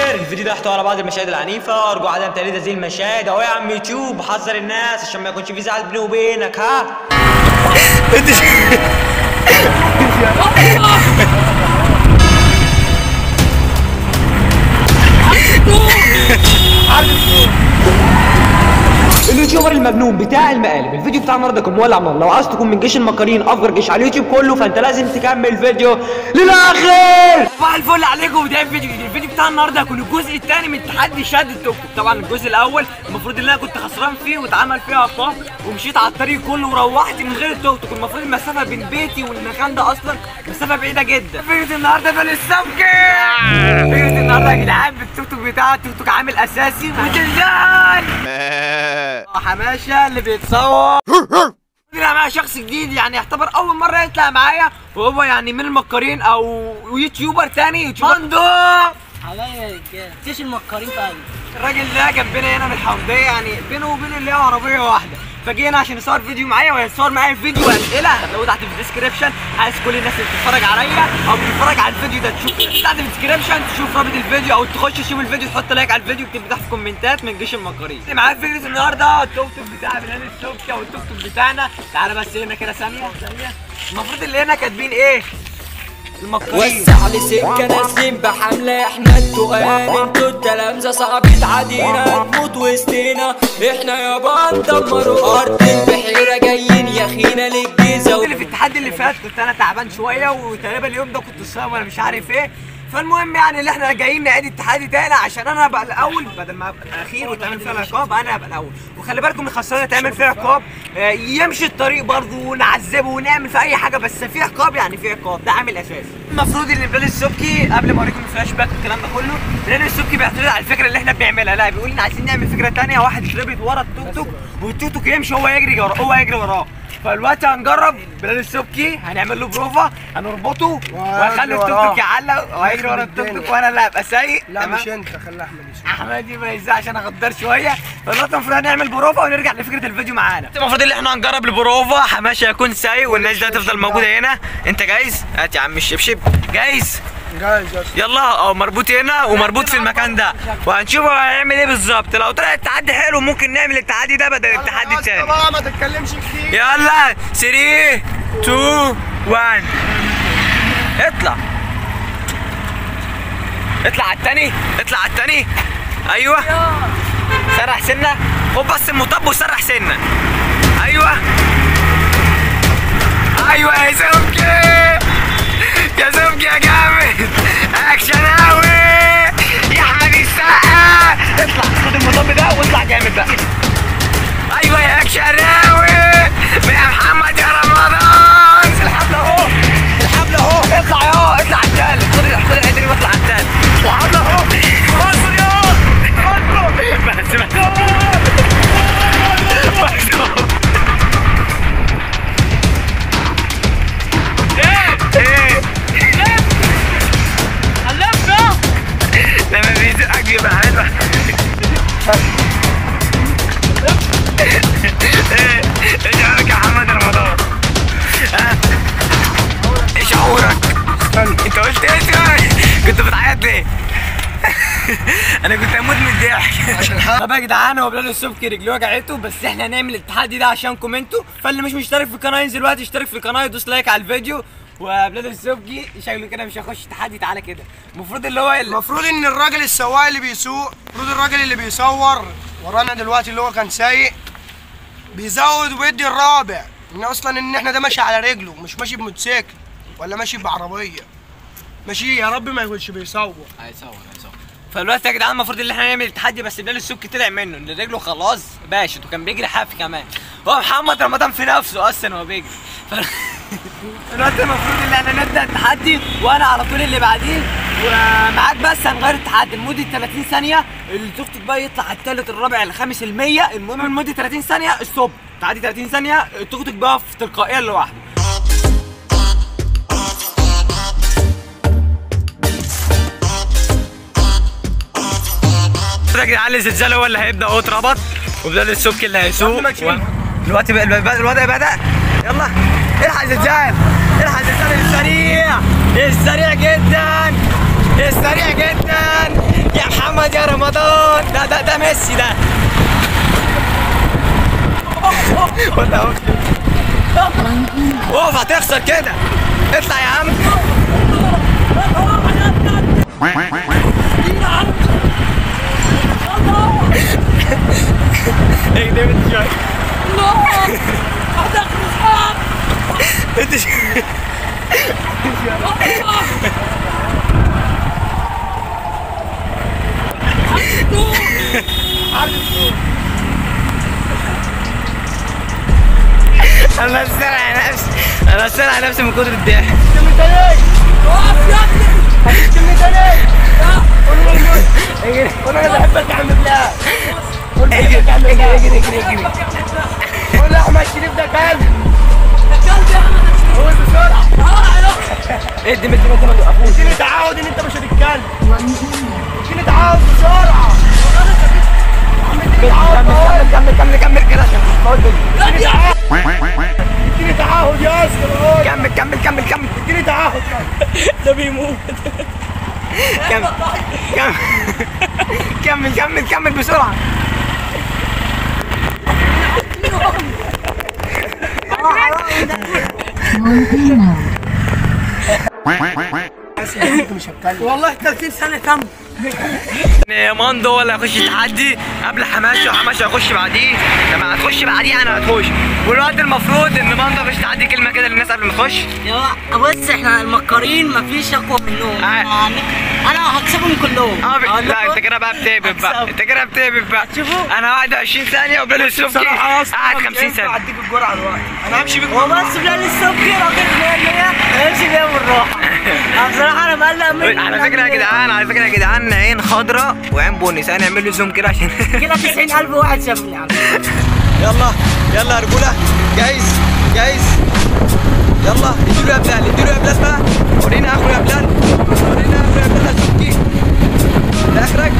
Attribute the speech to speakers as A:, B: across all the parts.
A: خير الفيديو ده يحتوي على بعض المشاهد العنيفة أرجو عدم تقليد هذه المشاهد أهو يا عم يوتيوب حذر الناس عشان ما يكونش في زعل بيني وبينك ها اليوتيوبر المجنون بتاع المقالب الفيديو بتاع النهارده كان مولع نار لو عايز تكون من جيش المكارين افجر جيش على اليوتيوب كله فانت لازم تكمل الفيديو للاخر
B: صباح الفل عليكم وده فيديو جديد الفيديو بتاع النهارده هيكون الجزء الثاني من تحدي شد التوك توك طبعا الجزء الاول المفروض ان انا كنت خسران فيه واتعمل فيه اخطاء ومشيت على الطريق كله وروحت من غير التوك توك المفروض المسافه بين بيتي والمكان ده اصلا مسافه بعيده جدا فكره النهارده ده للسمكه فكره النهارده يا جدعان بالتوك توك بتاع التوك توك عامل اساسي وتنزل حماشه اللي بيتصور طلع معايا شخص جديد يعني يعتبر اول مره يطلع معايا وهو يعني من المكارين او يوتيوبر تاني يوتيوبر مندو
C: عليا يا رجاله تيش المكرين في قلبي
B: الراجل ده جنبنا هنا من الحوضيه يعني بينه وبين اللي هي عربيه واحده فجينا عشان يصور فيديو معايا وهيصور معايا الفيديو واسئله هتلاقوه تحت في الديسكربشن عايز كل الناس اللي بتتفرج عليا او بتتفرج على الفيديو ده تشوف تحت في الديسكربشن تشوف رابط الفيديو او تخش تشوف الفيديو تحط لايك على الفيديو وتكتب تحت في كومنتات من جيش المكارين اللي معايا فكره النهارده التوك توك بتاع بلال السوكه والتوك توك بتاعنا تعالى بس هنا كده ثانيه ثانيه المفروض اللي هنا كاتبين ايه المكارين
C: وسع لي سكه نازلين بحمله احنا التقال انتوا التلامذه صعب تعدينا نموت وسطينا احنا يابا ندمروا ارض البحيره جايين يا خينا للجيزه
B: اللي في التحدي اللي فات كنت انا تعبان شويه وتقريبا اليوم ده كنت صايم ولا مش عارف ايه فالمهم يعني اللي احنا جايين نعيد التحدي تاني عشان انا ابقى الاول بدل ما ابقى الاخير وتعمل فيها العقاب انا ابقى الاول وخلي بالكم الخسرانه تعمل فيها عقاب آه، يمشي الطريق برضه ونعذبه ونعمل في اي حاجه بس في عقاب يعني في عقاب ده عامل اساسي المفروض ان بلال السبكي قبل ما اوريكم الفلاش باك والكلام ده كله بلال السبكي بيعترض على الفكره اللي احنا بنعملها لا بيقول ان عايزين نعمل فكره تانية واحد يتربط ورا التوك توك والتوك توك يمشي هو يجري وراه هو يجري وراه فالوقت هنجرب بلال السبكي هنعمل له بروفا هنربطه وهنخلي التوك توك يعلق وهيجري ورا التوك توك وانا اللي هبقى سايق
D: لا
B: تمام؟
D: مش انت خلي احمد يسوق
B: احمدي ما يزعش انا غدار شويه فالوقت المفروض هنعمل بروفا ونرجع لفكره الفيديو معانا المفروض ان احنا هنجرب البروفا حماشه يكون سايق والناس دي هتفضل موجوده هنا انت جاهز هات يا عم الشبشب جاهز
D: جاهز يا اسطى
B: يلا اه مربوط هنا ومربوط في المكان ده وهنشوف هو هيعمل ايه بالظبط لو طلع التحدي حلو ممكن نعمل التحدي ده بدل التحدي
D: يا اسطى
B: التاني
D: بقى ما تتكلمش كتير
B: يلا 3 2 1 اطلع اطلع على التاني اطلع على التاني ايوه سرح سنه خد بس المطب وسرح سنه ايوه ايوه يا سمكي يا سمكي يا جامد اكشن اوي يا حبيبي السقا اطلع خد المطب ده واطلع جامد بقى ايوه يا اكشن اوي يا محمد يا رمضان الحبل اهو الحبل اهو اطلع يا اطلع على التالت خد خد العدري واطلع على التالت الحبل اهو اصبر يا اصبر بس بس بس ايه ايه لما بيزقك بيبقى حلو ايه ايه شعورك يا محمد رمضان؟ ها؟ ايه شعورك؟ انت قلت ايه شعورك؟ كنت بتعيط ليه؟ انا كنت هموت من الضحك
D: عشان حق
B: طب يا جدعان هو بلال السبكي رجليه وجعته بس احنا هنعمل التحدي ده عشانكم انتوا فاللي مش مشترك في القناه ينزل دلوقتي يشترك في القناه يدوس لايك على الفيديو وبلال السبكي شكله كده مش هيخش تحدي تعالى كده المفروض اللي هو ال-
D: المفروض ان الراجل السواق اللي بيسوق المفروض الراجل اللي بيصور ورانا دلوقتي اللي هو كان سايق بيزود ويدي الرابع ان اصلا ان احنا ده ماشي على رجله مش ماشي بموتوسيكل ولا ماشي بعربيه ماشي يا رب ما يكونش بيصور
B: هيصور هيصور فالوقت يا جدعان المفروض ان احنا نعمل التحدي بس بلال السبكي طلع منه ان رجله خلاص باشت وكان بيجري حافي كمان هو محمد رمضان في نفسه اصلا وهو بيجري ف... الوقت المفروض ان احنا نبدا التحدي وانا على طول اللي بعديه ومعاك بس هنغير التحدي لمده 30 ثانيه التوك توك بقى يطلع على الثالث الرابع الخامس المية المهم لمده 30 ثانيه ستوب تعدي 30 ثانيه التوك توك بقى في تلقائيا لوحده يا جدعان الزلزال هو اللي هيبدا هو اتربط وبدل السبك اللي هيسوق
D: قبل ما تشيل.
B: و- الوقت بقى الوقت الوضع بدا يلا الحق الزلزال الحق الزلزال السريع السريع جدا السريع جدا يا محمد ميسي ده ولا هو اوف هتخسر كده اطلع يا عم ايه ده انت شوي انت شوي انا سرع نفسي انا سرع نفسي من كتر الضحك
D: قول انا بحبك يا عم بلال قول
B: اجري
D: بحبك يا عم
B: اجري
D: بلال
B: اجري اجري اجري
D: قول احمد شريف ده كلب قول بسرعه
B: ادي مدي مدي ما توقفوش
D: اديني تعهد ان انت مش هتتكلم اديني تعهد بسرعه
B: كمل كمل كمل كمل كده عشان تموت مني.
D: اديني تعهد يا اسطى
B: كمل كمل كمل كمل
D: اديني تعهد
B: ده بيموت كمل كمل كمل كمل كمل بسرعة
D: مش هتكلم
B: والله 30 سنة تم ماندو ولا يخش تحدي قبل حماشة وحماشة يخش بعديه لما هتخش بعديه انا هتخش والوقت المفروض ان ماندو يخش تحدي كلمة كده للناس قبل ما تخش
E: يا بص احنا المكارين مفيش اقوى منهم
B: آه.
E: يعني انا هكسبهم كلهم
B: اه ب-
E: أقول
B: لا
E: لكم؟
B: انت كده بقى بتهبب بقى انت كده بتهبب بقى
E: شوفوا.
B: انا 21 ثانية وبيل السلوكي
D: بصراحه يا اسطى
B: قعد
D: أنا
B: 50
D: مش هينفع
B: ثانية
D: اديك الجرعه دلوقتي انا همشي بيك
E: هو بس بلال السبكي راجل 100 هيمشي بيها بالراحه أنا بصراحه انا مقلق منه
B: على فكرة يا جدعان على فكرة يا جدعان عين خضراء وعين بني ثانية نعمل له زوم كده عشان
E: كده 90000 واحد شافني على فكرة.
B: يلا يلا يا رجولة جايز جايز يلا اديله يا بلال اديله يا بلال بقى ورينا اخره يا بلال ورينا اخره يا بلال يا سبكي ده اخرك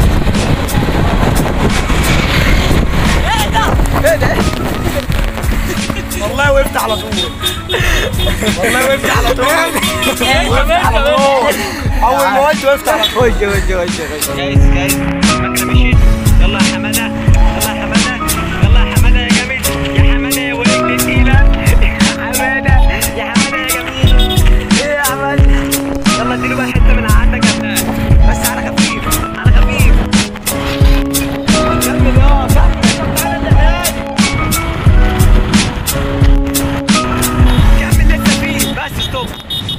B: ايه ده ايه ده
D: والله وقفت على طول والله وقفت على طول وقفت على طول اول ما قلت وقفت على طول
B: خش خش خش خش جايز جايز المكنة مشيت يلا يا حمادة يلا يا حمادة يلا يا حمادة يا جامد يا حمادة يا ولد تقيلة يا حمادة يا حمادة يا جميل ايه يا حمادة يلا اديله بقى حتة من عندك يا بلال بس على خفيف على خفيف كمل يا كمل تعالى كمل لسه فيه بس ستوب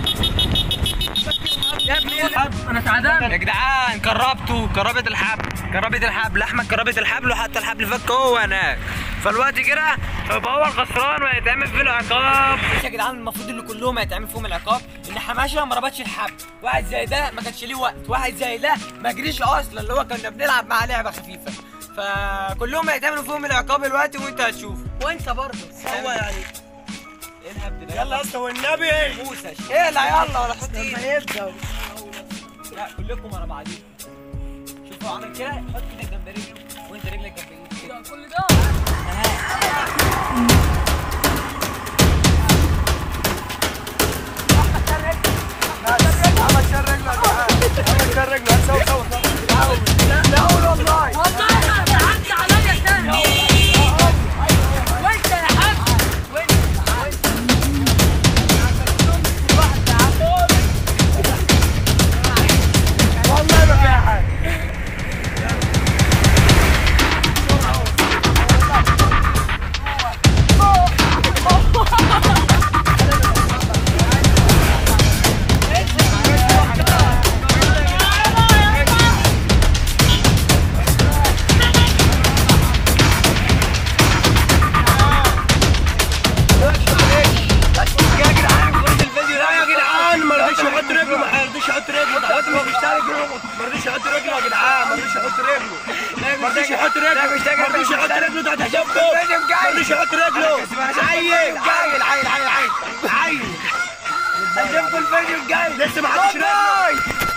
B: يا ابني
E: انا تعبان
B: يا جدعان كربته كربة الحبل كربة الحبل احمد كربة الحبل وحتى الحبل فك هو هناك فالوقت كده يبقى هو الخسران وهيتعمل فيه العقاب يا جدعان المفروض ان كلهم هيتعمل فيهم العقاب ان حماشه ما ربطش الحبل واحد زي ده ما كانش ليه وقت واحد زي ده ما جريش اصلا اللي هو كنا بنلعب معاه لعبه خفيفه فكلهم هيتعملوا فيهم العقاب دلوقتي وانت هتشوف وانت برضه هو يعني ايه الهبد ده
D: يلا يا اسطى والنبي
B: موسى ايه لا يلا ولا حط ايدك
D: هيبدا
B: لا كلكم ورا بعضيكم شوفوا عامل كده حط ايدك جنب رجله وانت رجلك جنب ايدك كده كل ده
D: عمل شر رجله يا جدعان عمل شر رجله هتسوي سوا لا قول والله والله ما فيها حاجه
B: يا جدعان خد الفيديو ده يا
D: يا جدعان ما رضيش يحط رجله ما رضيش يحط رجله دلوقتي ما بيشترك ما رضيش يحط رجله يا جدعان ما رضيش يحط رجله ما رضيش يحط رجله ما رضيش يحط رجله ده هتشوفه ما رضيش يحط رجله عيل عيل عيل عيل عيل عيل
B: هشوفكم الفيديو الجاي
D: لسه ما حطش رجله